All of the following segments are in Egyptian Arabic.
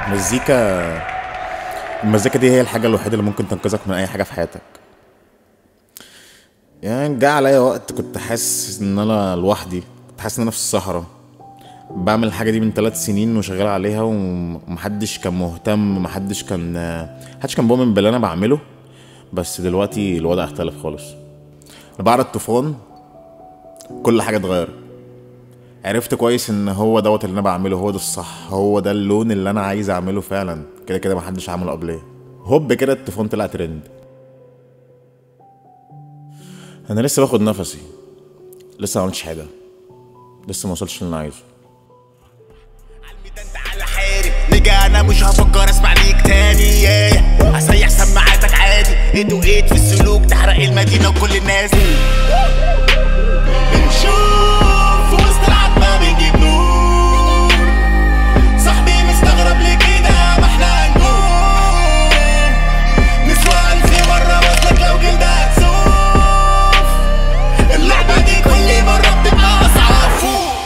مزيكا المزيكا دي هي الحاجة الوحيدة اللي ممكن تنقذك من أي حاجة في حياتك يعني جه عليا وقت كنت حاسس إن أنا لوحدي كنت حاسس إن أنا في الصحراء بعمل الحاجة دي من ثلاث سنين وشغال عليها ومحدش كان مهتم محدش كان محدش كان مؤمن باللي أنا بعمله بس دلوقتي الوضع اختلف خالص بعد الطوفان كل حاجة اتغيرت عرفت كويس ان هو دوت اللي انا بعمله هو ده الصح هو ده اللون اللي انا عايز اعمله فعلا كده كده محدش عمله قبليه هوب كده التليفون طلع ترند انا لسه باخد نفسي لسه ما عملتش حاجه لسه ما وصلتش اللي انا عايزه ده انت على حارب نجا انا مش هفكر اسمع ليك تاني ياه هسيح سماعاتك عادي ايد وايد في السلوك تحرق المدينه وكل الناس بنشوف في وسط العتمه بنجيب نور صاحبي مستغرب ليه كده ما احنا نجوم نسوى الف مره وصلت لو جلدها تسوف اللعبه دي كل مره بتبقى اصعب فوق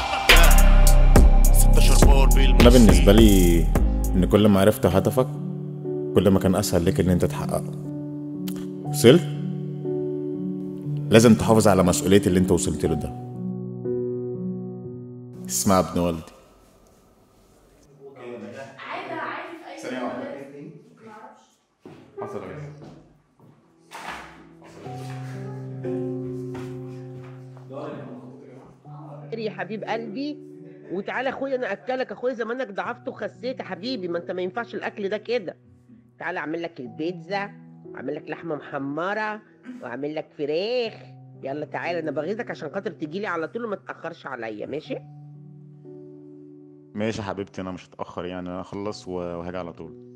16 بار انا بالنسبه لي ان كل ما عرفت هدفك كل ما كان اسهل لك ان انت تحققه وصلت لازم تحافظ على مسؤوليه اللي انت وصلت له ده اسمع ابن والدي عادة عادي في أي ثانية واحدة معرفش يا حبيب قلبي وتعالى اخويا انا اكلك اخويا زمانك ضعفت وخسيت يا حبيبي ما انت ما ينفعش الاكل ده كده تعالى اعمل لك البيتزا اعمل لك لحمه محمره واعمل لك فراخ يلا تعالى انا بغيظك عشان خاطر تجي لي على طول وما تاخرش عليا ماشي ماشي يا حبيبتي انا مش هتاخر يعني انا اخلص وهاجي على طول